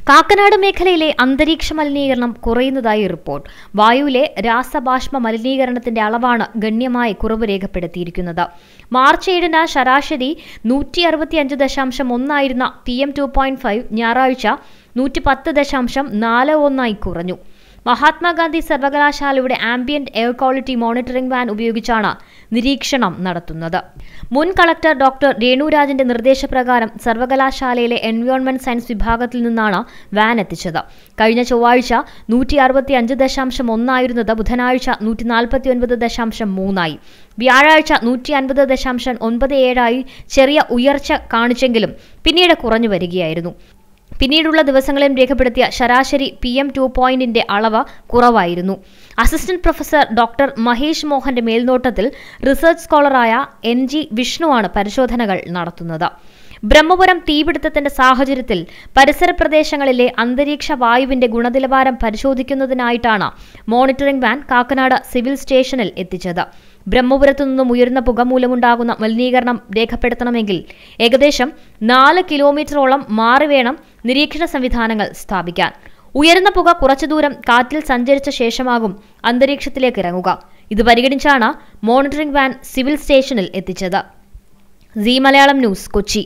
കാക്കനാട് മേഖലയിലെ അന്തരീക്ഷ മലിനീകരണം കുറയുന്നതായി റിപ്പോർട്ട് വായുവിലെ രാസബാഷ്പ മലിനീകരണത്തിന്റെ അളവാണ് ഗണ്യമായി കുറവ് രേഖപ്പെടുത്തിയിരിക്കുന്നത് മാർച്ച് ഏഴിന് ശരാശരി നൂറ്റി അറുപത്തിയഞ്ച് ദശാംശം ഒന്നായിരുന്ന P M two point five ഞായറാഴ്ച നൂറ്റി പത്ത് ദശാംശം നാല് ഒന്നായി കുറഞ്ഞു മഹാത്മാഗാന്ധി സർവകലാശാലയുടെ ambient air quality monitoring van ഉപയോഗിച്ചാണ് നിരീക്ഷണം നടത്തുന്നത് മുൻ കളക്ടർ ഡോക്ടർ രേണുരാജിന്റെ നിർദ്ദേശപ്രകാരം സർവകലാശാലയിലെ എൻവയോൺമെന്റ് സയൻസ് വിഭാഗത്തിൽ നിന്നാണ് വാൻ എത്തിച്ചത് കഴിഞ്ഞ ചൊവ്വാഴ്ച നൂറ്റി അറുപത്തി അഞ്ച് ദശാംശം ഒന്നായിരുന്നത് ബുധനാഴ്ച നൂറ്റി നാൽപ്പത്തി ഒൻപത് ദശാംശം മൂന്നായി വ്യാഴാഴ്ച നൂറ്റി അൻപത് ദശാംശം ഒൻപത് ഏഴായി ചെറിയ ഉയർച്ച കാണിച്ചെങ്കിലും പിന്നീട് കുറഞ്ഞു വരികയായിരുന്നു പിന്നീടുള്ള ദിവസങ്ങളിലും രേഖപ്പെടുത്തിയ ശരാശരി പി എം ടു പോയിന്റിന്റെ അളവ് കുറവായിരുന്നു അസിസ്റ്റന്റ് പ്രൊഫസർ ഡോക്ടർ മഹേഷ് മോഹന്റെ മേൽനോട്ടത്തിൽ റിസർച്ച് സ്കോളറായ എൻ ജി വിഷ്ണുവാണ് പരിശോധനകൾ നടത്തുന്നത് ബ്രഹ്മപുരം തീപിടുത്തത്തിന്റെ സാഹചര്യത്തിൽ പരിസര പ്രദേശങ്ങളിലെ അന്തരീക്ഷ വായുവിന്റെ ഗുണനിലവാരം പരിശോധിക്കുന്നതിനായിട്ടാണ് മോണിറ്ററിംഗ് വാൻ കാക്കനാട് സിവിൽ സ്റ്റേഷനിൽ എത്തിച്ചത് ബ്രഹ്മപുരത്തു നിന്നും ഉയർന്ന പുക മൂലമുണ്ടാകുന്ന മലിനീകരണം രേഖപ്പെടുത്തണമെങ്കിൽ ഏകദേശം നാല് കിലോമീറ്ററോളം മാറി വേണം നിരീക്ഷണ സംവിധാനങ്ങൾ സ്ഥാപിക്കാൻ ഉയർന്ന പുക കുറച്ചു ദൂരം കാറ്റിൽ സഞ്ചരിച്ച ശേഷമാകും അന്തരീക്ഷത്തിലേക്ക് ഇറങ്ങുക ഇത് പരിഗണിച്ചാണ് മോണിറ്ററിംഗ് വാൻ സിവിൽ സ്റ്റേഷനിൽ എത്തിച്ചത് സി മലയാളം ന്യൂസ് കൊച്ചി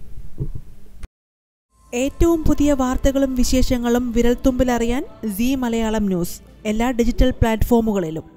ഏറ്റവും പുതിയ വാർത്തകളും വിശേഷങ്ങളും വിരൽത്തുമ്പിലറിയാൻ സി മലയാളം ന്യൂസ് എല്ലാ ഡിജിറ്റൽ പ്ലാറ്റ്ഫോമുകളിലും